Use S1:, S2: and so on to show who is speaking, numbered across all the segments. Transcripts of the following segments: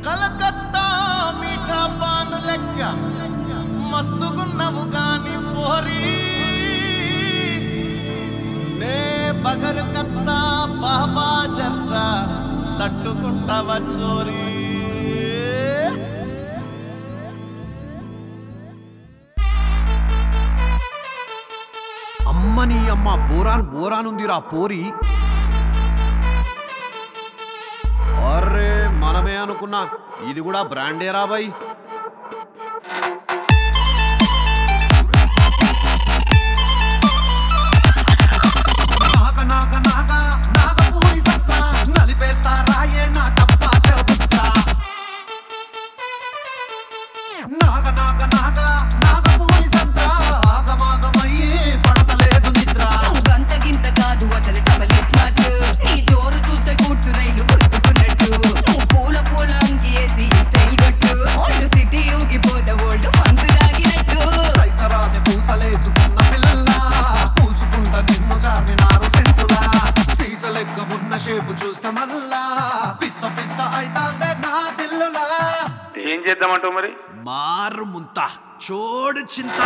S1: కలకత్తా మీఠా పాను లెక్క మస్తుగున్నవు గాని పోరి నే బగరు కత్తా బాబా జర్దా తట్టుకుంటావ చోరీ
S2: అమ్మని అమ్మ బోరాన్ బోరాన్ ఉందిరా పోరి అరే మనమే అనుకున్నా ఇది కూడా బ్రాండే రా బై
S1: నాగ నాగ నాగ నాగపూరి సత్తా నలిపేస్తా రాయే నా టప్పా చెబుతా నాగ నాగ నాగ నాగపూరి సత్తా ఆగమాగమయ్యి పడతలేదు నిద్ర
S3: గంత గింత కాదు అసలు టవలే స్మార్ట్ నీ జోరు చూస్తే కూర్చు రైలు గుర్తుకున్నట్టు నువ్వు పూల పూల అంగి వేసి స్టైల్ కొట్టు ఓల్డ్ సిటీ ఊగిపోత ఓల్డ్ పంకు తాగినట్టు
S1: సైసరాని పూసలేసుకున్న పిల్ల పూసుకుంట నిన్ను చార్మినారు సెంటులా సీస లెక్క ఉన్న షేపు చూస్తే మల్లా పిస్స పిస్స అయితాందే నా దిల్లులా
S4: ఏం చేద్దామంటావు మరి
S2: మారు ముంత చోడు చింత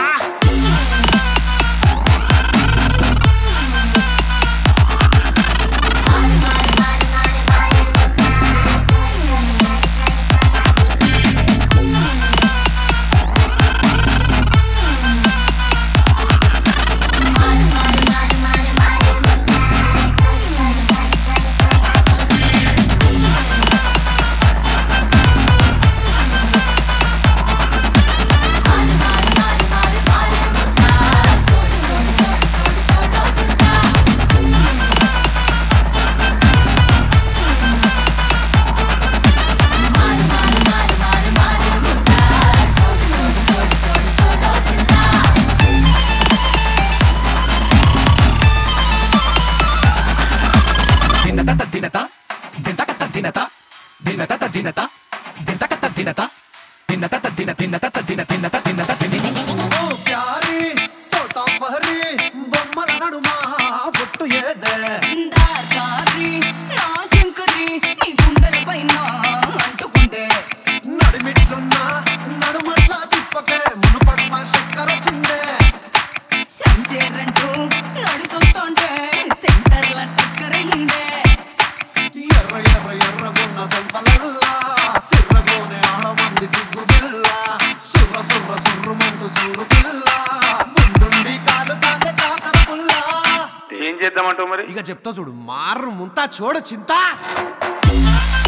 S5: దినత దినత దినత దినత దినత దినత దినత దినత దినత దిన దినత దిన దినత దినత దిని
S1: ఓ ప్యారి తోటా పహరి బొమ్మల నడుమా బొట్టు ఏదే
S3: దారి నా శంకరి నీ గుండెల పైన అంటుకుంటే
S1: నడిమిట్లున్న నడుమట్ల తిప్పకే మునుపట్ల చక్కెర చిందే
S3: శంషేర్ అంటూ నడుస్తుంటే సెంటర్ల టక్కరయిందే
S1: ఎర్ర ఎర్ర ఎర్రగున్న సంపలల్లా సిర్రగోనే ఆడమంది సిగ్గు పిల్ల సుర్ర సుర్ర సుర్రుమంటూ సూరు పిల్ల ముందుండి కాలు కాందే కాకర పుల్ల
S4: ఏం చేద్దామంటావు మరి
S2: ఇక చెప్తా చూడు మారు ముంత చోడు చింత